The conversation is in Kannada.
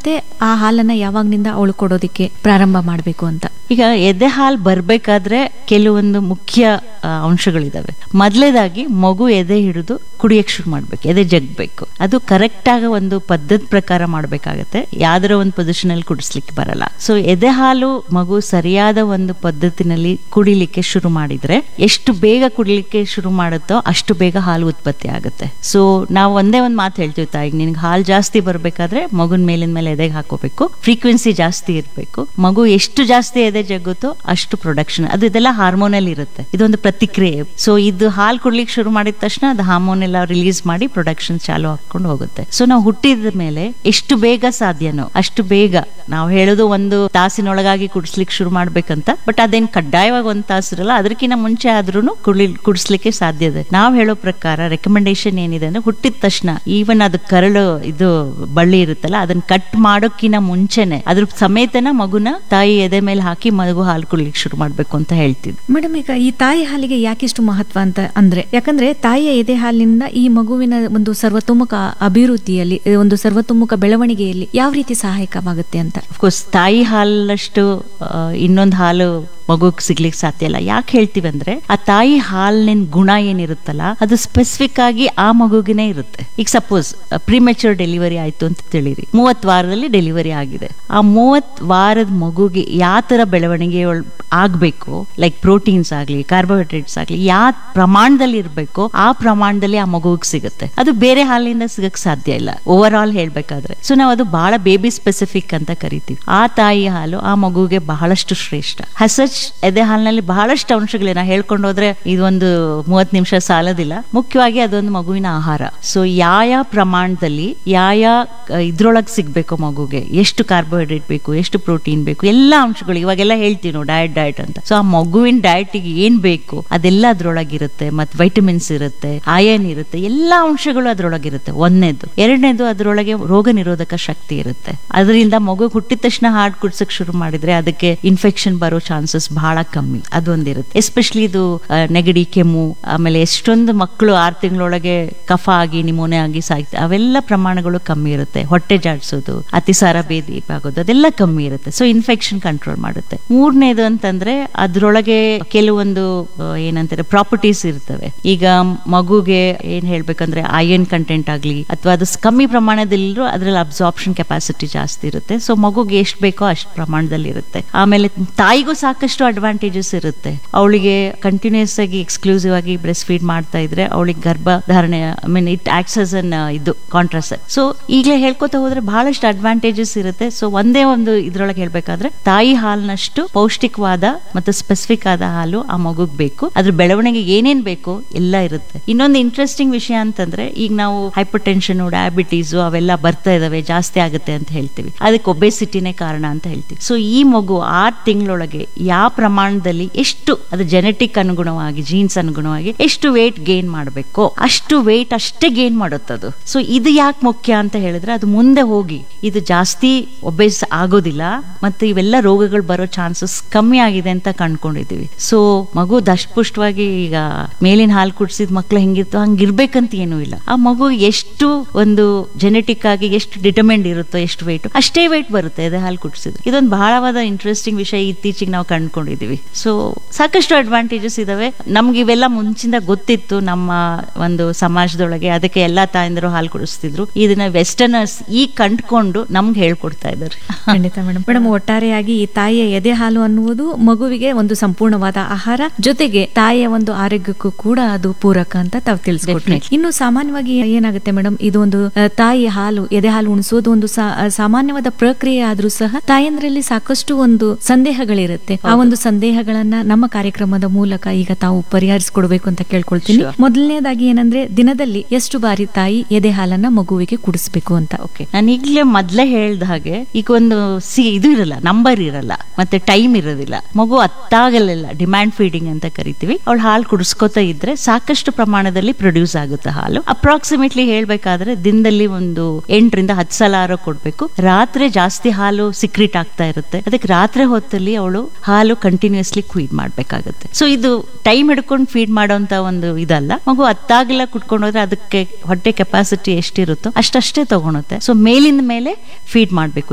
ಮತ್ತೆ ಆ ಹಾಲನ್ನ ಯಾವಾಗ್ನಿಂದ ಅವಳು ಕೊಡೋದಿಕ್ಕೆ ಪ್ರಾರಂಭ ಮಾಡಬೇಕು ಅಂತ ಈಗ ಎದೆ ಹಾಲು ಬರ್ಬೇಕಾದ್ರೆ ಕೆಲವೊಂದು ಮುಖ್ಯ ಆ, ಅಂಶಗಳಿದಾವೆ ಮೊದಲೇದಾಗಿ ಮಗು ಎದೆ ಹಿಡಿದು ಕುಡಿಯಕ್ ಶುರು ಮಾಡ್ಬೇಕು ಎದೆ ಜಗ್ಬೇಕು ಅದು ಕರೆಕ್ಟ್ ಆಗ ಒಂದು ಪದ್ಧತಿ ಪ್ರಕಾರ ಮಾಡ್ಬೇಕಾಗತ್ತೆ ಯಾವ್ದಾರ ಒಂದು ಪೊಸಿಷನ್ ಅಲ್ಲಿ ಕುಡಿಸ್ಲಿಕ್ಕೆ ಬರಲ್ಲ ಸೊ ಎದೆ ಹಾಲು ಮಗು ಸರಿಯಾದ ಒಂದು ಪದ್ಧತಿನಲ್ಲಿ ಕುಡಿಲಿಕ್ಕೆ ಶುರು ಮಾಡಿದ್ರೆ ಎಷ್ಟು ಬೇಗ ಕುಡಿಲಿಕ್ಕೆ ಶುರು ಮಾಡುತ್ತೋ ಅಷ್ಟು ಬೇಗ ಹಾಲು ಉತ್ಪತ್ತಿ ಆಗುತ್ತೆ ಸೊ ನಾವು ಒಂದೇ ಒಂದು ಮಾತು ಹೇಳ್ತೀವಿ ತಾಯಿಗೆ ನಿನ್ಗೆ ಹಾಲು ಜಾಸ್ತಿ ಬರ್ಬೇಕಾದ್ರೆ ಮಗುನ್ ಮೇಲಿನ ಮೇಲೆ ಎದೆಗೆ ಹಾಕೋಬೇಕು ಫ್ರೀಕ್ವೆನ್ಸಿ ಜಾಸ್ತಿ ಇರಬೇಕು ಮಗು ಎಷ್ಟು ಜಾಸ್ತಿ ಎದೆ ಜಗ್ಗುತ್ತೋ ಅಷ್ಟು ಪ್ರೊಡಕ್ಷನ್ ಅದು ಇದೆಲ್ಲ ಹಾರ್ಮೋನಲ್ ಇರುತ್ತೆ ಇದೊಂದು ಪ್ರತಿಕ್ರಿಯೆ ಸೊ ಇದು ಹಾಲು ಕುಡ್ಲಿಕ್ಕೆ ಶುರು ಮಾಡಿದ ತಕ್ಷಣ ಅದು ಹಾರ್ಮೋನ್ ಎಲ್ಲ ರಿಲೀಸ್ ಮಾಡಿ ಪ್ರೊಡಕ್ಷನ್ ಚಾಲು ಹಾಕೊಂಡು ಹೋಗುತ್ತೆ ಸೊ ನಾವು ಹುಟ್ಟಿದ ಮೇಲೆ ಎಷ್ಟು ಬೇಗ ಸಾಧ್ಯನೋ ಅಷ್ಟು ಬೇಗ ನಾವು ಹೇಳೋದು ಒಂದು ತಾಸಿನೊಳಗಾಗಿ ಕುಡಿಸ್ಲಿಕ್ಕೆ ಶುರು ಮಾಡ್ಬೇಕಂತ ಬಟ್ ಅದೇನ್ ಕಡ್ಡಾಯವಾಗಿ ಒಂದು ತಾಸು ಇರಲ್ಲ ಅದಕ್ಕಿಂತ ಮುಂಚೆ ಆದ್ರೂ ಕುಡಿ ಕುಡಿಸ್ಲಿಕ್ಕೆ ಸಾಧ್ಯ ಇದೆ ನಾವು ಹೇಳೋ ಪ್ರಕಾರ ರೆಕಮೆಂಡೇಶನ್ ಏನಿದೆ ಅಂದ್ರೆ ಹುಟ್ಟಿದ ತಕ್ಷಣ ಈವನ್ ಅದು ಕರಳು ಇದು ಬಳ್ಳಿ ಇರುತ್ತಲ್ಲ ಅದನ್ನ ಕಟ್ ಮಾಡೋಕ್ಕಿಂತ ಮುಂಚೆನೆ ಅದ್ರ ಸಮೇತನ ಮಗುನ ತಾಯಿ ಎದೆ ಮೇಲೆ ಹಾಕಿ ಮಗು ಹಾಲು ಕುಡ್ಲಿಕ್ಕೆ ಶುರು ಮಾಡ್ಬೇಕು ಅಂತ ಹೇಳ್ತಿದ್ವಿ ಮೇಡಮ್ ಈಗ ಈ ತಾಯಿ ಹಾಲಿಗೆ ಯಾಕಿಷ್ಟು ಮಹತ್ವ ಅಂತ ಅಂದ್ರೆ ಯಾಕಂದ್ರೆ ತಾಯಿಯ ಎದೆ ಹಾಲಿನಿಂದ ಈ ಮಗುವಿನ ಒಂದು ಸರ್ವತೋಮುಖ ಅಭಿವೃದ್ಧಿಯಲ್ಲಿ ಒಂದು ಸರ್ವತೋಮುಖ ಬೆಳವಣಿಗೆಯಲ್ಲಿ ಯಾವ ರೀತಿ ಸಹಾಯಕವಾಗುತ್ತೆ ಅಂತ ಅಫ್ಕೋರ್ಸ್ ತಾಯಿ ಹಾಲಷ್ಟು ಇನ್ನೊಂದು ಹಾಲು ಮಗುಗ್ ಸಿಗ್ಲಿಕ್ಕೆ ಸಾಧ್ಯ ಇಲ್ಲ ಯಾಕೆ ಹೇಳ್ತೀವಿ ಅಂದ್ರೆ ಆ ತಾಯಿ ಹಾಲಿನ ಗುಣ ಏನಿರುತ್ತಲ್ಲ ಅದು ಸ್ಪೆಸಿಫಿಕ್ ಆಗಿ ಆ ಮಗುಗಿನೇ ಇರುತ್ತೆ ಈಗ ಸಪೋಸ್ ಪ್ರಿಮೆಚೂರ್ ಡೆಲಿವರಿ ಆಯ್ತು ಅಂತ ತಿಳಿರಿ ಮೂವತ್ ವಾರದಲ್ಲಿ ಡೆಲಿವರಿ ಆಗಿದೆ ಆ ಮೂವತ್ ವಾರದ ಮಗುಗೆ ಯಾವ ತರ ಬೆಳವಣಿಗೆ ಒಳ್- ಆಗ್ಬೇಕು ಲೈಕ್ ಪ್ರೋಟೀನ್ಸ್ ಆಗ್ಲಿ ಕಾರ್ಬೋಹೈಡ್ರೇಟ್ಸ್ ಆಗ್ಲಿ ಯಾವ ಪ್ರಮಾಣದಲ್ಲಿ ಇರಬೇಕು ಆ ಪ್ರಮಾಣದಲ್ಲಿ ಆ ಮಗುವಿಗೆ ಸಿಗುತ್ತೆ ಅದು ಬೇರೆ ಹಾಲಿನಿಂದ ಸಿಗಕ್ ಸಾಧ್ಯ ಇಲ್ಲ ಓವರ್ ಆಲ್ ಹೇಳ್ಬೇಕಾದ್ರೆ ಸೊ ನಾವು ಅದು ಬಹಳ ಬೇಬಿ ಸ್ಪೆಸಿಫಿಕ್ ಅಂತ ಕರಿತೀವಿ ಆ ತಾಯಿ ಹಾಲು ಆ ಮಗುವಿಗೆ ಬಹಳಷ್ಟು ಶ್ರೇಷ್ಠ ಹಸಚ್ ಎದೆ ಹಾಲಿನಲ್ಲಿ ಬಹಳಷ್ಟು ಅಂಶಗಳಿವೆ ನಾ ಹೇಳ್ಕೊಂಡು ಹೋದ್ರೆ ಇದೊಂದು ಮೂವತ್ ನಿಮಿಷ ಸಾಲದಿಲ್ಲ ಮುಖ್ಯವಾಗಿ ಅದೊಂದು ಮಗುವಿನ ಆಹಾರ ಸೊ ಯಾವ ಪ್ರಮಾಣದಲ್ಲಿ ಯಾವ ಇದ್ರೊಳಗೆ ಸಿಗ್ಬೇಕು ಮಗುಗೆ ಎಷ್ಟು ಕಾರ್ಬೋಹೈಡ್ರೇಟ್ ಬೇಕು ಎಷ್ಟು ಪ್ರೋಟೀನ್ ಬೇಕು ಎಲ್ಲ ಅಂಶಗಳು ಇವಾಗೆಲ್ಲ ಹೇಳ್ತೀವಿ ನಾವು ಡಯಟ್ ಡಯಟ್ ಅಂತ ಸೊ ಆ ಮಗುವಿನ ಡಯಟಿಗೆ ಏನ್ ಬೇಕು ಅದೆಲ್ಲ ಅದ್ರೊಳಗಿರುತ್ತೆ ಮತ್ತೆ ವೈಟಮಿನ್ಸ್ ಇರುತ್ತೆ ಆಯನ್ ಇರುತ್ತೆ ಎಲ್ಲಾ ಅಂಶಗಳು ಅದ್ರೊಳಗಿರುತ್ತೆ ಒಂದನೇದು ಎರಡನೇದು ಅದರೊಳಗೆ ರೋಗ ನಿರೋಧಕ ಶಕ್ತಿ ಇರುತ್ತೆ ಅದರಿಂದ ಮಗು ಹುಟ್ಟಿದ ತಕ್ಷಣ ಹಾರ್ಟ್ ಕುಡ್ಸಕ್ ಶುರು ಮಾಡಿದ್ರೆ ಅದಕ್ಕೆ ಇನ್ಫೆಕ್ಷನ್ ಬರೋ ಚಾನ್ಸಸ್ ಬಹಳ ಕಮ್ಮಿ ಅದೊಂದಿರುತ್ತೆ ಎಸ್ಪೆಷಲಿ ಇದು ಆ, ನೆಗಡಿ ಕೆಮ್ಮು ಆಮೇಲೆ ಎಷ್ಟೊಂದು ಮಕ್ಕಳು ಆರು ತಿಂಗಳೊಳಗೆ ಕಫ ಆಗಿ ನಿಮೋನೆ ಆಗಿ ಸಾಯ್ತಾರೆ ಅವೆಲ್ಲ ಪ್ರಮಾಣಗಳು ಕಮ್ಮಿ ಇರುತ್ತೆ ಹೊಟ್ಟೆ ಜಾಡ್ಸೋದು ಅತಿಸಾರ ಬೇದಿ ಆಗೋದು ಅದೆಲ್ಲ ಕಮ್ಮಿ ಇರುತ್ತೆ ಸೊ ಇನ್ಫೆಕ್ಷನ್ ಕಂಟ್ರೋಲ್ ಮಾಡುತ್ತೆ ಮೂರನೇದು ಅಂತಂದ್ರೆ ಅದ್ರೊಳಗೆ ಕೆಲವೊಂದು ಆ, ಏನಂತಾರೆ ಪ್ರಾಪರ್ಟೀಸ್ ಇರ್ತವೆ ಈಗ ಮಗುಗೆ ಏನ್ ಹೇಳ್ಬೇಕಂದ್ರೆ ಐರನ್ ಕಂಟೆಂಟ್ ಆಗ್ಲಿ ಅಥವಾ ಅದು ಸ್- ಕಮ್ಮಿ ಪ್ರಮಾಣದಲ್ಲಿರೋ ಅದ್ರಲ್ಲಿ ಅಬ್ಸಾರ್ಪ್ಷನ್ ಕೆಪಾಸಿಟಿ ಜಾಸ್ತಿ ಇರುತ್ತೆ ಸೊ ಮಗುಗೆ ಎಷ್ಟು ಬೇಕೋ ಅಷ್ಟು ಪ್ರಮಾಣದಲ್ಲಿ ಇರುತ್ತೆ ಆಮೇಲೆ ತಾಯಿಗೂ ಸಾಕಷ್ಟು ಅಡ್ವಾಂಟೇಜಸ್ ಇರುತ್ತೆ ಅವಳಿಗೆ ಕಂಟಿನ್ಯೂಸ್ ಆಗಿ ಎಕ್ಸ್ಕ್ಲೂಸಿವ್ ಆಗಿ ಬ್ರೆಸ್ಟ್ ಫೀಡ್ ಮಾಡ್ತಾ ಇದ್ರೆ ಅವಳಿಗೆ ಗರ್ಭಧಾರಣೆ I mean it acts as an ಇದು ಕಾಂಟ್ರಾಸೆಪ್ಟ್ ಸೊ ಈಗಲೇ ಹೇಳ್ಕೊತಾ ಹೋದ್ರೆ ಬಹಳಷ್ಟು ಅಡ್ವಾಂಟೇಜಸ್ ಇರುತ್ತೆ ಸೊ ಒಂದೇ ಒಂದು ಇದ್ರೊಳಗೆ ಹೇಳ್ಬೇಕಾದ್ರೆ ತಾಯಿ ಹಾಲಿನಷ್ಟು ಪೌಷ್ಟಿಕವಾದ ಮತ್ತು ಸ್ಪೆಸಿಫಿಕ್ ಆದ ಹಾಲು ಆ ಮಗುಗ್ ಬೇಕು ಅದ್ರ ಬೆಳವಣಿಗೆಗೆ ಏನೇನ್ ಬೇಕು ಎಲ್ಲ ಇರುತ್ತೆ ಇನ್ನೊಂದು ಇಂಟ್ರೆಸ್ಟಿಂಗ್ ವಿಷಯ ಅಂತಂದ್ರೆ ಈಗ ನಾವು ಹೈಪರ್ ಟೆನ್ಷನ್ ಡಯಾಬಿಟೀಸು ಅವೆಲ್ಲ ಬರ್ತಾ ಇದಾವೆ ಜಾಸ್ತಿ ಆಗುತ್ತೆ ಅಂತ ಹೇಳ್ತೀವಿ ಅದಕ್ಕೆ ಒಬೆಸಿಟಿನೇ ಕಾರಣ ಅಂತ ಹೇಳ್ತೀವಿ ಸೊ ಈ ಮಗು ಆರು ತಿಂಗಳೊಳಗೆ ಯಾವ ಪ್ರಮಾಣದಲ್ಲಿ ಎಷ್ಟು ಅದು ಜೆನೆಟಿಕ್ ಅನುಗುಣವಾಗಿ ಜೀನ್ಸ್ ಅನುಗುಣವಾಗಿ ಎಷ್ಟು ವೇಟ್ ಗೇನ್ ಮಾಡಬೇಕು ಅಷ್ಟು ವೇಟ್ ಅಷ್ಟೇ ಗೇನ್ ಮಾಡುತ್ತದು ಸೊ ಇದು ಯಾಕೆ ಮುಖ್ಯ ಅಂತ ಹೇಳಿದ್ರೆ ಅದು ಮುಂದೆ ಹೋಗಿ ಇದು ಜಾಸ್ತಿ ಒಬೇಸ್ ಆಗೋದಿಲ್ಲ ಮತ್ತೆ ಇವೆಲ್ಲ ರೋಗಗಳು ಬರೋ ಚಾನ್ಸಸ್ ಕಮ್ಮಿ ಆಗಿದೆ ಅಂತ ಕಂಡ್ಕೊಂಡಿದೀವಿ ಸೊ ಮಗು ದಷ್ಟಪುಷ್ಟವಾಗಿ ಈಗ ಮೇಲಿನ ಹಾಲು ಕುಡಿಸಿದ ಮಕ್ಳು ಹೆಂಗಿರ್ತೋ ಹಂಗಿರ್ಬೇಕಂತ ಏನೂ ಇಲ್ಲ ಆ ಮಗು ಎಷ್ಟು ಒಂದು ಜೆನೆಟಿಕ್ ಆಗಿ ಎಷ್ಟು ಡಿಟರ್ಮೆಂಡ್ ಇರುತ್ತೋ ಎಷ್ಟು ವೇಟ್ ಅಷ್ಟೇ ವೇಟ್ ಬರುತ್ತೆ ಅದೇ ಹಾಲು ಕುಡಿಸಿದ್ರೆ ಇದೊಂದು ಬಹಳವಾದ ಇಂಟ್ರೆಸ್ಟಿಂಗ್ ವಿಷಯ ಇತ್ತೀಚೆಗೆ ನಾವು ಕಂಡ್ಕೊಂಡಿದೀವಿ ಸೊ ಸಾಕಷ್ಟು ಅಡ್ವಾಂಟೇಜಸ್ ಇದಾವೆ ನಮ್ಗೆ ಇವೆಲ್ಲ ಮುಂಚಿಂದ ಗೊತ್ತಿತ್ತು ನಮ್ಮ ಒಂದು ಸಮಾಜದೊಳಗೆ ಅದಕ್ಕೆ ಎಲ್ಲಾ ತಾಯಂದಿರು ಹಾಲು ಕುಡಿಸ್ತಿದ್ರು ಇದನ್ನ ವೆಸ್ಟರ್ನರ್ಸ್ ಈಗ ಕಂಡ್ಕೊಂಡು ನಮ್ಗೆ ಹೇಳ್ಕೊಡ್ತಾ ಇದ್ದಾರೆ ಖಂಡಿತ ಮೇಡಮ್ ಮೇಡಮ್ ಒಟ್ಟಾರೆಯಾಗಿ ಈ ತಾಯಿಯ ಎದೆ ಹಾಲು ಅನ್ನುವುದು ಮಗುವಿಗೆ ಒಂದು ಸಂಪೂರ್ಣವಾದ ಆಹಾರ ಜೊತೆಗೆ ತಾಯಿಯ ಒಂದು ಆರೋಗ್ಯಕ್ಕೂ ಕೂಡ ಅದು ಪೂರಕ ಅಂತ ತಾವು ತಿಳಿಸ್ಕೊಟ್ರಿ Definitely. ಇನ್ನು ಸಾಮಾನ್ಯವಾಗಿ ಏನಾಗುತ್ತೆ ಮೇಡಮ್ ಇದು ಒಂದು ಆ, ತಾಯಿ ಹಾಲು ಎದೆ ಹಾಲು ಉಣಿಸೋದು ಒಂದು ಸಾ- ಆ, ಸಾಮಾನ್ಯವಾದ ಪ್ರಕ್ರಿಯೆ ಆದ್ರೂ ಸಹ ತಾಯಂದ್ರಲ್ಲಿ ಸಾಕಷ್ಟು ಒಂದು ಸಂದೇಹಗಳಿರುತ್ತೆ ಆ ಒಂದು ಸಂದೇಹಗಳನ್ನ ನಮ್ಮ ಕಾರ್ಯಕ್ರಮದ ಮೂಲಕ ಈಗ ತಾವು ಪರಿಹರಿಸಿಕೊಡ್ಬೇಕು ಅಂತ ಕೇಳ್ಕೊಳ್ತೀನಿ Sure. ಮೊದಲನೇದಾಗಿ ಏನಂದ್ರೆ ದಿನದಲ್ಲಿ ಎಷ್ಟು ಬಾರಿ ತಾಯಿ ಎದೆ ಹಾಲನ್ನ ಮಗುವಿಗೆ ಕುಡಿಸ್ಬೇಕು ಅಂತ ಓಕೆ ನಾನು ಈಗಲೇ ಮೊದ್ಲೇ ಹೇಳ್ದ ಹಾಗೆ ಈಗ ಒಂದು ಸಿ ಇದು ಇರಲ್ಲ ನಂಬರ್ ಇರಲ್ಲ ಮತ್ತೆ ಟೈಮ್ ಇರೋದಿಲ್ಲ ಮಗು ಅತ್ತಾಗಲಿಲ್ಲ ಡಿಮ್ಯಾಂಡ್ ಫೀಡಿಂಗ್ ಅಂತ ಕರಿತೀವಿ ಅವಳು ಹಾಲು ಕುಡಿಸ್ಕೊತಾ ಇದ್ರೆ ಸಾಕಷ್ಟು ಪ್ರಮಾಣದಲ್ಲಿ ಪ್ರೊಡ್ಯೂಸ್ ಆಗುತ್ತೆ ಹಾಲು ಅಪ್ರಾಕ್ಸಿಮೇಟ್ಲಿ ಹೇಳ್ಬೇಕಾದ್ರೆ ದಿನದಲ್ಲಿ ಒಂದು ಎಂಟರಿಂದ ಹತ್ತು ಸಲ ಆರೋ ಕೊಡ್ಬೇಕು ರಾತ್ರಿ ಜಾಸ್ತಿ ಹಾಲು ಸಿಕ್ರಿಟ್ ಆಗ್ತಾ ಇರುತ್ತೆ ಅದಕ್ಕೆ ರಾತ್ರಿ ಹೊತ್ತಲ್ಲಿ ಅವಳು ಹಾಲು ಕಂಟಿನ್ಯೂಸ್ಲಿ ಫೀಡ್ ಮಾಡ್ಬೇಕಾಗುತ್ತೆ ಸೊ ಇದು ಟೈಮ್ ಹಿಡ್ಕೊಂಡು ಫೀಡ್ ಮಾಡೋಂತ ಒಂದು ಇದಲ್ಲ ಮಗು ಅತ್ತಾಗಿಲ್ಲ ಕುಟ್ಕೊಂಡು ಹೋದ್ರೆ ಅದಕ್ಕೆ ಹೊಟ್ಟೆ ಕೆಪಾಸಿಟಿ ಎಷ್ಟಿರುತ್ತೋ ಅಷ್ಟಷ್ಟೇ ತಗೊಳುತ್ತೆ ಸೊ ಮೇಲಿಂದ ಮೇಲೆ ಫೀಡ್ ಮಾಡ್ಬೇಕು